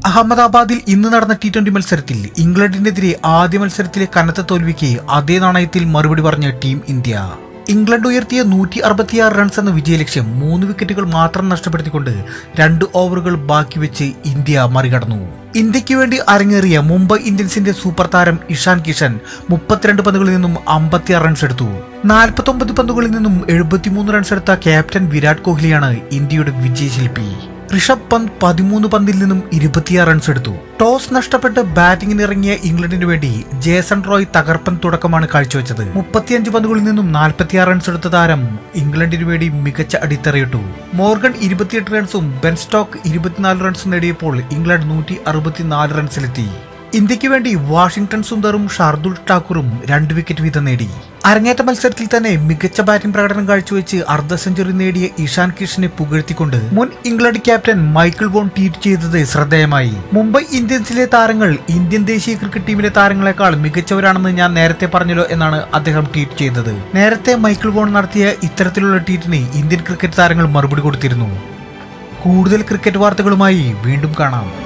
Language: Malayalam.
അഹമ്മദാബാദിൽ ഇന്ന് നടന്ന ടി ട്വന്റി മത്സരത്തിൽ ഇംഗ്ലണ്ടിനെതിരെ ആദ്യ മത്സരത്തിലെ കനത്ത തോൽവിക്ക് അതേ നാണയത്തിൽ മറുപടി പറഞ്ഞ ടീം ഇന്ത്യ ഇംഗ്ലണ്ട് ഉയർത്തിയ നൂറ്റി അറുപത്തിയാറ് റൺസ് എന്ന വിജയലക്ഷ്യം മൂന്ന് വിക്കറ്റുകൾ മാത്രം നഷ്ടപ്പെടുത്തിക്കൊണ്ട് രണ്ട് ഓവറുകൾ ബാക്കി വെച്ച് ഇന്ത്യ മറികടന്നു ഇന്ത്യക്ക് വേണ്ടി അരങ്ങേറിയ മുംബൈ ഇന്ത്യൻസിന്റെ സൂപ്പർ താരം ഇഷാൻ കിഷൻ മുപ്പത്തിരണ്ട് പന്തുകളിൽ നിന്നും അമ്പത്തിയാറ് റൺസ് എടുത്തു നാൽപ്പത്തൊമ്പത് പന്തുകളിൽ നിന്നും എഴുപത്തിമൂന്ന് റൺസ് എടുത്ത ക്യാപ്റ്റൻ വിരാട് കോഹ്ലിയാണ് ഇന്ത്യയുടെ വിജയശില്പി ഋഷഭ് പന്ത് പതിമൂന്ന് പന്തിൽ നിന്നും ഇരുപത്തിയാറ് റൺസ് എടുത്തു ടോസ് നഷ്ടപ്പെട്ട് ബാറ്റിംഗിന് ഇറങ്ങിയ ഇംഗ്ലണ്ടിന് വേണ്ടി ജേസൺ റോയ് തകർപ്പൻ തുടക്കമാണ് കാഴ്ചവെച്ചത് മുപ്പത്തിയഞ്ച് പന്തുകളിൽ നിന്നും നാൽപ്പത്തിയാറ് റൺസ് എടുത്ത താരം ഇംഗ്ലണ്ടിന് വേണ്ടി മികച്ച അടിത്തറയിട്ടു മോർഗൻ ഇരുപത്തിയെട്ട് റൺസും ബെൻ സ്റ്റോക്ക് ഇരുപത്തിനാല് റൺസും നേടിയപ്പോൾ ഇംഗ്ലണ്ട് നൂറ്റി അറുപത്തിനാല് റൺസിലെത്തി ഇന്ത്യക്ക് വേണ്ടി വാഷിംഗ്ടൺ സുന്ദറും ഷാർദുൽ ഠാക്കൂറും രണ്ട് വിക്കറ്റ് വീതം നേടി അരങ്ങേറ്റ മത്സരത്തിൽ തന്നെ മികച്ച ബാറ്റിംഗ് പ്രകടനം കാഴ്ചവെച്ച് അർദ്ധ സെഞ്ചുറി നേടിയ ഇഷാൻ കിഷനെ പുകഴ്ത്തിക്കൊണ്ട് മുൻ England captain Michael Vaughan tweet ചെയ്തത് ശ്രദ്ധേയമായി മുംബൈ ഇന്ത്യൻസിലെ താരങ്ങൾ ഇന്ത്യൻ ദേശീയ ക്രിക്കറ്റ് ടീമിലെ താരങ്ങളെക്കാൾ മികച്ചവരാണെന്ന് ഞാൻ നേരത്തെ പറഞ്ഞല്ലോ എന്നാണ് അദ്ദേഹം ട്വീറ്റ് ചെയ്തത് നേരത്തെ മൈക്കിൾ വോൺ നടത്തിയ ഇത്തരത്തിലുള്ള ട്വീറ്റിന് ഇന്ത്യൻ ക്രിക്കറ്റ് താരങ്ങൾ മറുപടി കൊടുത്തിരുന്നു കൂടുതൽ ക്രിക്കറ്റ് വാർത്തകളുമായി വീണ്ടും കാണാം